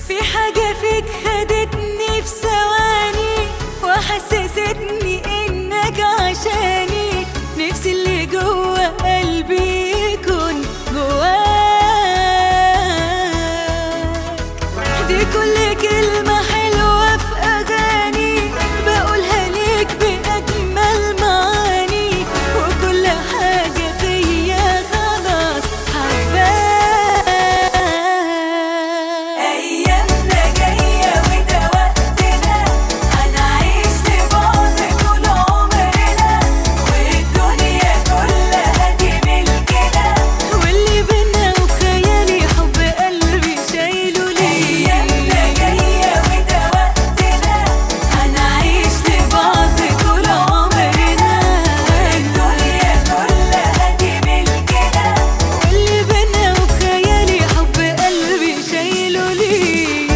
في حاجة فيك خدتني في ثواني وحسستني انك عشاني نفسي اللي جوه قلبي يكون جواك دي كل كلمة حلوة في أغاني بقولها ليك بأجمل معاني وكل حاجة فيا خلاص حباك أيامنا جاية وده وقتنا هنعيش لبعض طول عمرنا والدنيا كلها دي ملكنا واللي بينا وخيالي حب قلبي شايله ليه أيامنا جاية وده وقتنا هنعيش لبعض طول عمرنا والدنيا كلها دي ملكنا واللي بينا وخيالي حب قلبي شايله ليه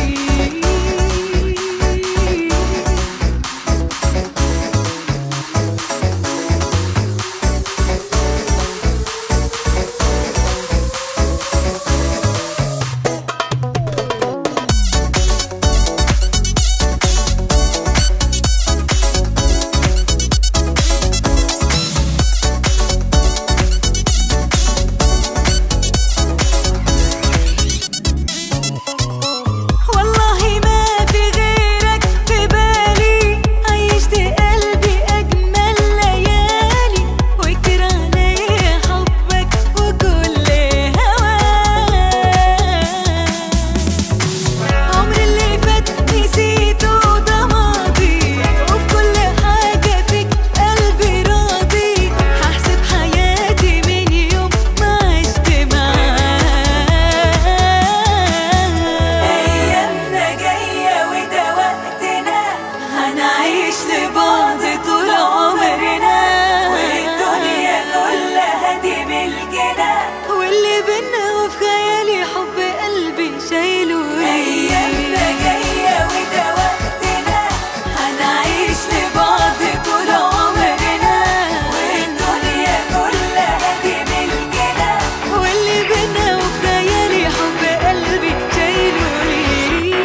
والله ما في غيرك في بالي عيشت قلبي أجمل ليالي وكتير عليا حبك وكل هواك عمر اللي فات نسيته ده ماضي وبكل حاجة فيك قلبي راضي هحسب حياتي من يوم ما عشت معاك أيامنا جاية وده وقتنا هنعيش لبعض طول عمرنا والدنيا كلها دي ملكنا واللي بينا وفي خيالي حب قلبي شايله أيامنا جاية وده وقتنا هنعيش لبعض طول عمرنا والدنيا كلها دي ملكنا واللي بينا وفي خيالي حب قلبي شايله ليه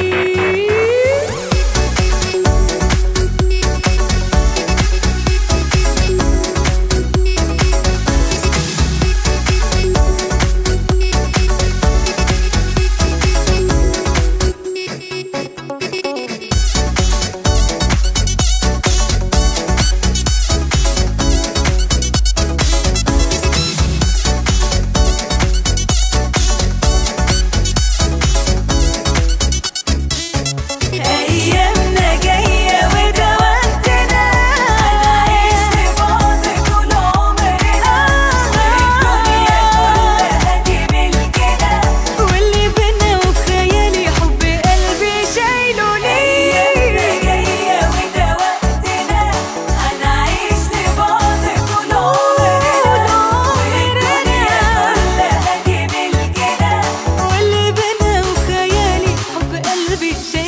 أيامنا جاية وده وقتنا هنعيش لبعض طول عمرنا والدنيا كلها دي ملكنا واللي بينا وفي خيالي حب قلبي شايله أيامنا ليه جاية وده وقتنا هنعيش لبعض طول عمرنا والدنيا كلها دي ملكنا واللي بينا وفي خيالي حب قلبي شايله